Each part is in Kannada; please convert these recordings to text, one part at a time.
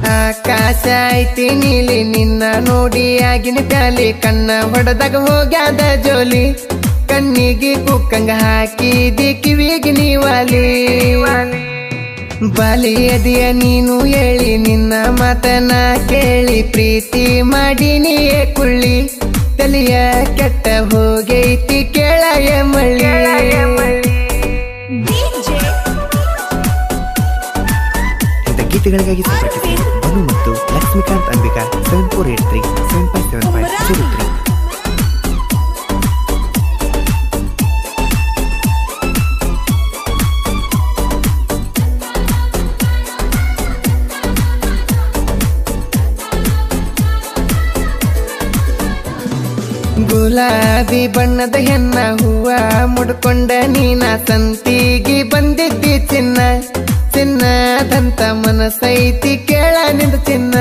ಆಕಾಶ ಐತಿ ನೀಲಿ ನಿನ್ನ ನೋಡಿ ಆಗಿನ ಪ್ಯಾಲಿ ಕಣ್ಣ ಹೊಡೆದಾಗ ಹೋಗ್ಯಾದ ಜೋಲಿ ಕಣ್ಣಿಗೆ ಕುಕ್ಕಂಗ ಹಾಕಿದಿ ಕಿವಿಗೆ ನೀವಾಲಿ ಬಾಲಿ ಅದಿಯ ನೀನು ಹೇಳಿ ನಿನ್ನ ಮಾತನ ಕೇಳಿ ಪ್ರೀತಿ ಮಾಡಿ ನೀಯೇ ಕುಳ್ಳಿ ತಲಿಯ ಕೆಟ್ಟ ಹೋಗೈತಿ ಕೇಳಯ ಮಳ್ಳಿ ಇಂಥ ಗೀತೆಗಳಿಗಾಗಿ ಸಂಪರ್ಕಿಸಿ ಮನು ಮತ್ತು Lakshmikant Ambika seven four eight three seven five seven five zero three ಗುಲಾಬಿ ಬಣ್ಣದ ಹೆಣ್ಣ ಹೂವ ಮುಡ್ಕೊಂಡ ನೀನ ಸಂತಿಗೆ ಬಂದಿದ್ದಿ ಚಿನ್ನ ಚಿನ್ನದಂತ ಮನಸ್ಸೈತಿ ಕೇಳ ನಿಂದ ಚಿನ್ನ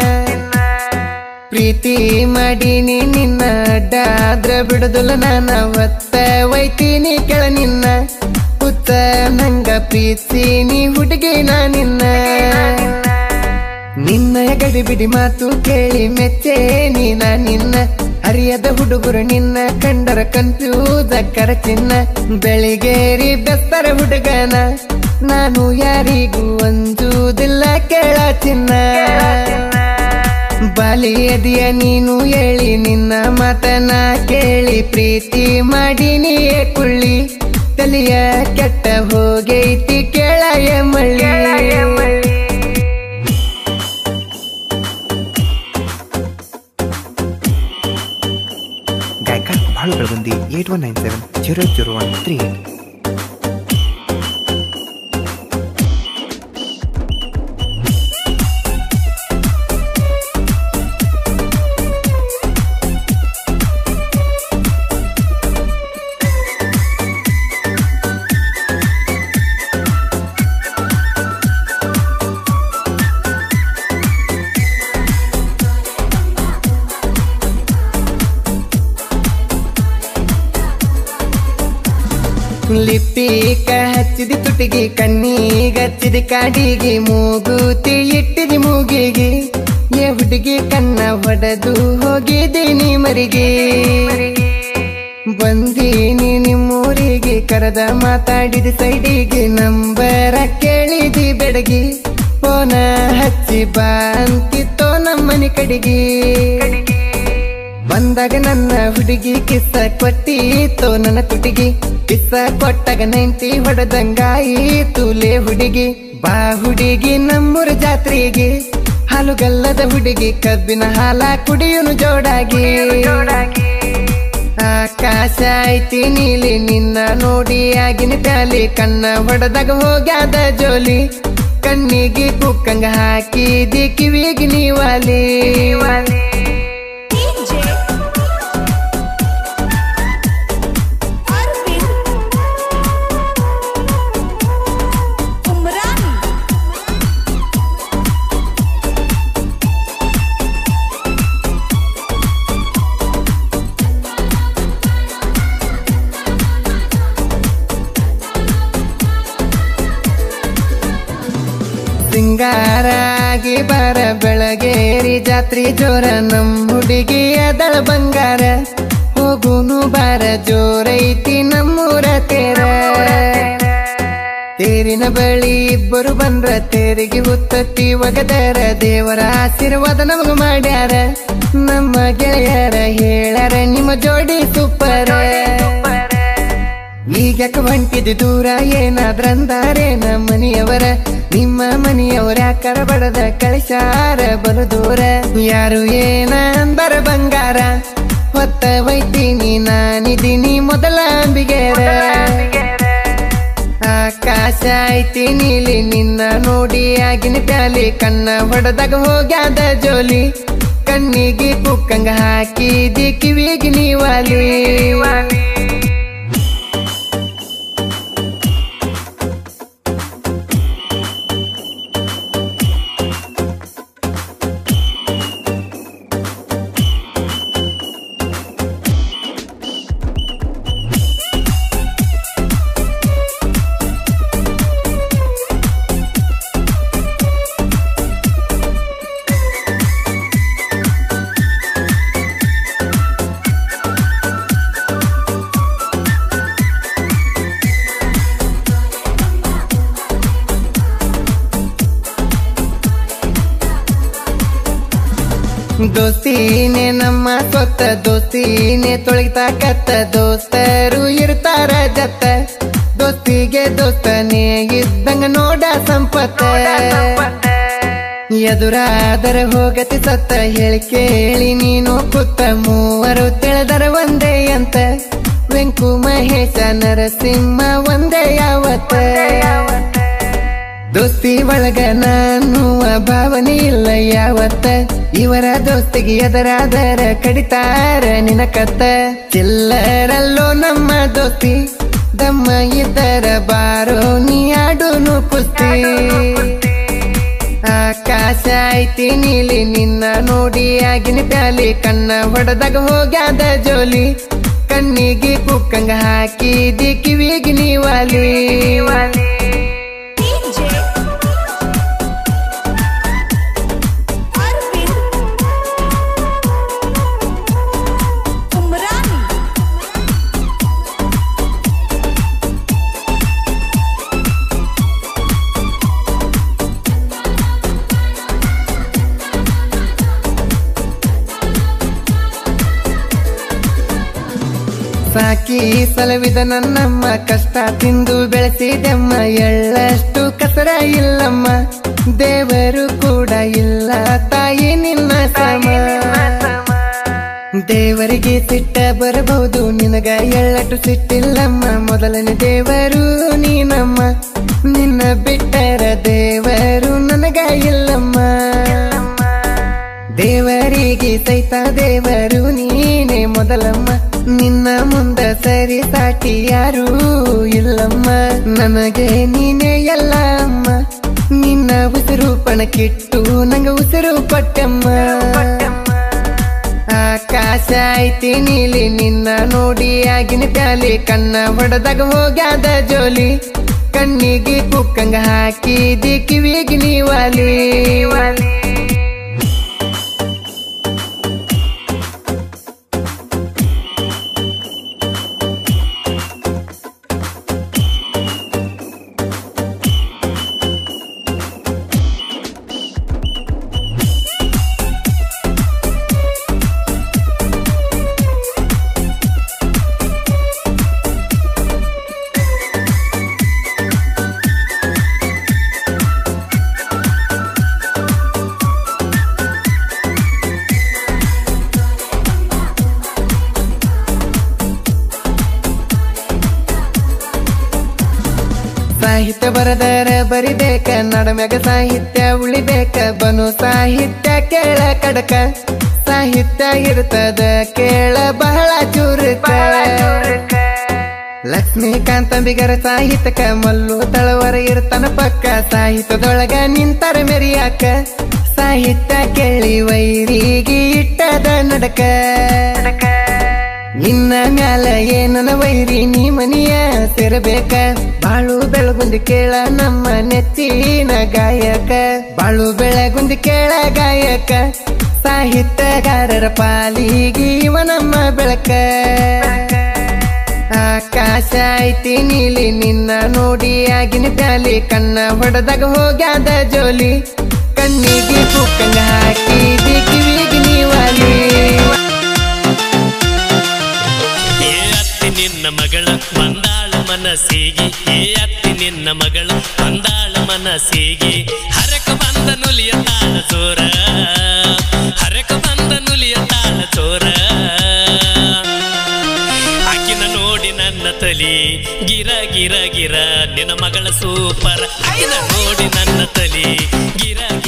ಪ್ರೀತಿ ಮಾಡೀನಿ ನಿನ್ನ ಅಡ್ಡಾದ್ರ ಬಿಡುದಿಲ್ಲ ನಾನ ಒತ್ತ ಒಯ್ತೀನಿ ಕೆಳ ನಿನ್ನ ಹುತ್ತ ನಂಗ ಪ್ರೀತಿ ನೀ ಹುಡುಗಿ ನಾ ನಿನ್ನ ನಿನ್ನ ಗಡಿ ಬಿಡಿ ಮಾತು ಕೇಳಿ ಮೆಚ್ಚೆ ನೀನ ನಿನ್ನ ಅರಿಯದ ಹುಡುಗರು ನಿನ್ನ ಕಂಡರ ಕನ್ಫ್ಯೂಸ್ ಅಕ್ಕರ ಚಿನ್ನ ಬೆಳಿಗೇರಿ ಬೆಸ್ತರ ಹುಡುಗನ ನಾನು ಯಾರಿಗೂ ಅಂಜುವುದಿಲ್ಲ ಕೇಳ ಚಿನ್ನ ಬಾಲಿಯದಿಯ ನೀನು ಹೇಳಿ ನಿನ್ನ ಮಾತನ ಕೇಳಿ ಪ್ರೀತಿ ಮಾಡಿ ನೀಯೇ ಕುಳ್ಳಿ ತಲಿಯ ಕೆಟ್ಟ ಹೋಗೈತಿ ಕೇಳಯ ಮಳ್ಳಿ ಗಾಯಕ Balu Belagundi eight one nine seven zero zero one three eight ಲಿಪ್ಪಿಕ ಹಚ್ಚಿದಿ ತುಟಿಗೆ ಕಣ್ಣಿಗೆ ಹಚ್ಚಿದಿ ಕಾಡಿಗೆ ಮೂಗುತಿ ಇಟ್ಟಿದಿ ಮೂಗಿಗೆ ಏ ಹುಡುಗಿ ಕಣ್ಣ ಹೊಡೆದು ಹೋಗಿದ್ದೀನಿ ಮರಿಗೆ ಬಂದೀನಿ ನಿಮ್ಮೂರಿಗೆ ಕರೆದ ಮಾತಾಡಿದ ಸೈಡಿಗೆ ನಂಬರ ಕೇಳಿದಿ ಬೆಡಗಿ ಫೋನ ಹಚ್ಚಿ ಬಾ ಅಂತಿತ್ತೋ ನಮ್ಮನೆ ಕಡೆಗೆ ಬಂದಾಗ ನನ್ನ ಹುಡುಗಿ ಕಿಸ್ಸ ಕೊಟ್ಟಿತ್ತು ನನ್ನ ತುಟಿಗಿ ಕಿಸ್ಸ ಕೊಟ್ಟಾಗ ನೈಂಟಿ ಹೊಡೆದಂಗಾಯಿತು ಲೇ ಹುಡುಗಿ ಬಾ ಹುಡುಗಿ ನಮ್ಮೂರ ಜಾತ್ರೆಗೆ ಹಾಲುಗಲ್ಲದ ಹುಡುಗಿ ಕಬ್ಬಿನ ಹಾಲ ಕುಡಿಯುನು ಜೋಡಾಗಿ ಆಕಾಶ ಐತಿ ನೀಲಿ ನಿನ್ನ ನೋಡಿ ಆಗಿನ ಪ್ಯಾಲಿ ಕಣ್ಣ ಹೊಡೆದಾಗ ಹೋಗ್ಯಾದ ಜೋಲಿ ಕಣ್ಣಿಗೆ ಕುಕ್ಕಂಗ ಹಾಕಿದಿ ಕಿವಿಗೆ ನೀವಾಲಿ ಸಿಂಗಾರಾಗಿ ಬಾರ ಬೆಳಗೇರಿ ಜಾತ್ರಿ ಜೋರ ನಮ್ ಹುಡುಗಿ ಅದಳ ಬಂಗಾರ ಹೋಗುನು ಬಾರ ಜೋರೈತಿ ನಮ್ಮೂರ ತೇರ ತೇರಿನ ಬಳಿ ಇಬ್ಬರು ಬಂದ್ರ ತೇರಿಗೆ ಹುತ್ತತ್ತಿ ಒಗದರ ದೇವರ ಆಶೀರ್ವಾದ ನಮಗ ಮಾಡ್ಯಾರ ನಮ್ಮ ಗೆಳೆಯರ ಹೇಳ್ಯಾರ ನಿಮ್ಮ ಜೋಡಿ ಸೂಪರ್ ಈಗ್ಯಾಕ ಹೊಂಟಿದ್ದು ದೂರ ಏನಾದ್ರಂದಾರೇನ ಮನೆಯವರ ನಿಮ್ಮ ಮನೆಯವರ ಯಾಕರ ಬಡದ ಕಳಿಸಾರ ಬಲು ದೂರ ಯಾರು ಏನ ಅಂದರ ಬಂಗಾರ ಹೊತ್ತ ವೈತೀನಿ ನಾನಿದ್ದೀನಿ ಮೊದಲ ಅಂಬಿಗೆರ ಆಕಾಶ ಐತಿ ನೀಲಿ ನಿನ್ನ ನೋಡಿ ಆಗಿನ ಪ್ಯಾಲಿ ಕಣ್ಣ ಹೊಡೆದಾಗ ಹೋಗ್ಯಾದ ಜೋಲಿ ಕಣ್ಣಿಗೆ ಕುಕ್ಕಂಗ ಹಾಕಿದಿ ಕಿವಿಗೆ ನೀವಾಲಿ ದೋಸ್ತಿನೇ ನಮ್ಮ ಸ್ವತ್ತ ದೋಸ್ತಿನೇ ತೊಳಗ್ತಾಕತ್ತ ದೋಸ್ತರು ಇರ್ತಾರ ಜತ್ತ ದೋಸ್ತಿಗೆ ದೋಸ್ತನೇ ಇದ್ದಂಗ ನೋಡ ಸಂಪತ್ತ ಎದುರಾದರ ಹೋಗತಿ ಸತ್ತ ಹೇಳಿ ಕೇಳಿ ನೀನು ಕುತ್ತ ಮೂವರು ತಿಳಿದರ ಒಂದೇ ಅಂತ ವೆಂಕು ಮಹೇಶ ನರಸಿಂಹ ಒಂದೇ ಯಾವತ್ತ ದೋಸ್ತಿ ಒಳಗ ನಾನುವ ಭಾವನೆ ಇಲ್ಲ ಯಾವತ್ತ ಇವರ ದೋಸ್ತಿಗೆ ಎದರಾದರ ಕಡಿತಾರ ನಿನ ಕತ್ತ ಚಿಲ್ಲರಲ್ಲೋ ನಮ್ಮ ದೋಸ್ತಿ ದಮ್ಮ ಇದ್ದರ ಬಾರೋ ನೀ ಆಡುನು ಕುಸ್ತಿ ಆಕಾಶ ಐತಿ ನೀಲಿ ನಿನ್ನ ನೋಡಿ ಆಗಿನ ಪ್ಯಾಲಿ ಕಣ್ಣ ಹೊಡೆದಾಗ ಹೋಗ್ಯಾದ ಜೋಲಿ ಕಣ್ಣಿಗೆ ಕುಕ್ಕಂಗ ಹಾಕಿದಿ ಕಿವಿಗೆ ನೀವಾಲಿ DJ Arvind Umrani ಸಾಕಿ ಸಲವಿದ ನನ್ನಮ್ಮ ಕಷ್ಟ ತಿಂದು ಬೆಳೆಸಿದೆಮ್ಮ ಎಳ್ಳಷ್ಟು ಕಸರ ಇಲ್ಲಮ್ಮ ದೇವರು ಕೂಡ ಇಲ್ಲ ತಾಯಿ ನಿನ್ನ ಸಮ ದೇವರಿಗೆ ಸಿಟ್ಟ ಬರಬಹುದು ನಿನಗ ಎಳ್ಳಟ್ಟು ಸಿಟ್ಟಿಲ್ಲಮ್ಮ ಮೊದಲನೇ ದೇವರು ನೀನಮ್ಮ ನಿನ್ನ ಬಿಟ್ಟರ ದೇವರು ನನಗ ಇಲ್ಲಮ್ಮ ದೇವರಿಗೆ ಸೈತ ದೇವರು ನೀನೇ ಮೊದಲಮ್ಮ ನಿನ್ನ ಮುಂದ ಸರಿ ಸಾಟಿ ಯಾರೂ ಇಲ್ಲಮ್ಮ ನನಗೆ ನೀನೇ ಎಲ್ಲ ಅಮ್ಮ ನಿನ್ನ ಉಸಿರು ಪಣಕ್ಕಿಟ್ಟು ನಂಗ ಉಸಿರು ಕೊಟ್ಟಮ್ಮ ಆಕಾಶ ಐತಿ ನೀಲಿ ನಿನ್ನ ನೋಡಿ ಆಗಿನ ಪ್ಯಾಲಿ ಕಣ್ಣ ಹೊಡೆದಾಗ ಹೋಗ್ಯಾದ ಜೋಲಿ ಕಣ್ಣಿಗೆ ಕುಕ್ಕಂಗ ಹಾಕಿದಿ ಕಿವಿಗೆ ನೀವಾಲಿ ಸಾಹಿತ್ಯ ಬರದರ ಬರಿಬೇಕ ನಡಮ್ಯಾಗ ಸಾಹಿತ್ಯ ಉಳಿಬೇಕ ಬನು ಸಾಹಿತ್ಯ ಕೇಳ ಕಡಕ ಸಾಹಿತ್ಯ ಇರ್ತದ ಕೇಳ ಬಹಳ ಚುರುಕ ಲಕ್ಷ್ಮೀಕಾಂತ ಬಿಗರ ಸಾಹಿತ್ಯಕ ಮಲ್ಲು ತಳವರ ಇರ್ತಾನ ಪಕ್ಕ ಸಾಹಿತ್ಯದೊಳಗ ನಿಂತರ ಮೆರಿಯಾಕ ಸಾಹಿತ್ಯ ಕೇಳಿ ವೈರಿಗೆ ಇಟ್ಟದ ನಡಕ ನಿನ್ನ ಮ್ಯಾಲ ಏನನ ವೈರಿ ನೀ ಮನಿಯ ಸೇರಬೇಕ ಬಾಳು ಬೆಳಗುಂದಿ ಕೇಳ ನಮ್ಮ ನೆಚ್ಚಿನ ಗಾಯಕ ಬಾಳು ಬೆಳಗುಂದಿ ಕೇಳ ಗಾಯಕ ಸಾಹಿತ್ಯಗಾರರ ಪಾಲಿಗೆ ಇವ ನಮ್ಮ ಬೆಳಕ ಆಕಾಶ ಐತಿ ನೀಲಿ ನಿನ್ನ ನೋಡಿ ಆಗಿನ ಪ್ಯಾಲಿ ಕಣ್ಣ ಹೊಡೆದಾಗ ಹೋಗ್ಯಾದ ಜೋಲಿ ಕಣ್ಣಿಗೆ ಕುಕ್ಕಂಗ ಹಾಕಿದಿ ಕಿವಿಗೆ ನೀವಾಲಿ ಏ ಅತ್ತಿ ನಿನ್ನ ಮಗಳ ಬಂದಾಳ ಮನಸ್ಸಿಗೆ ಏ ಅತ್ತಿ ನಿನ್ನ ಮಗಳ ಬಂದಾಳ ಮನಸ್ಸಿಗೆ ಹರಕ ಬಂದ ನುಲಿಯ ತಾಳ ಚೋರ ಹರಕ ಬಂದ ನುಲಿಯ ತಾಳ ಚೋರ ಆಕಿನ ನೋಡಿ ನನ್ನ ತಲಿ ಗಿರ ಗಿರ ಗಿರ ನಿನ್ನ ಮಗಳ ಸೂಪರ್ ಆಕಿನ ನೋಡಿ ನನ್ನ ತಲಿ ಗಿರ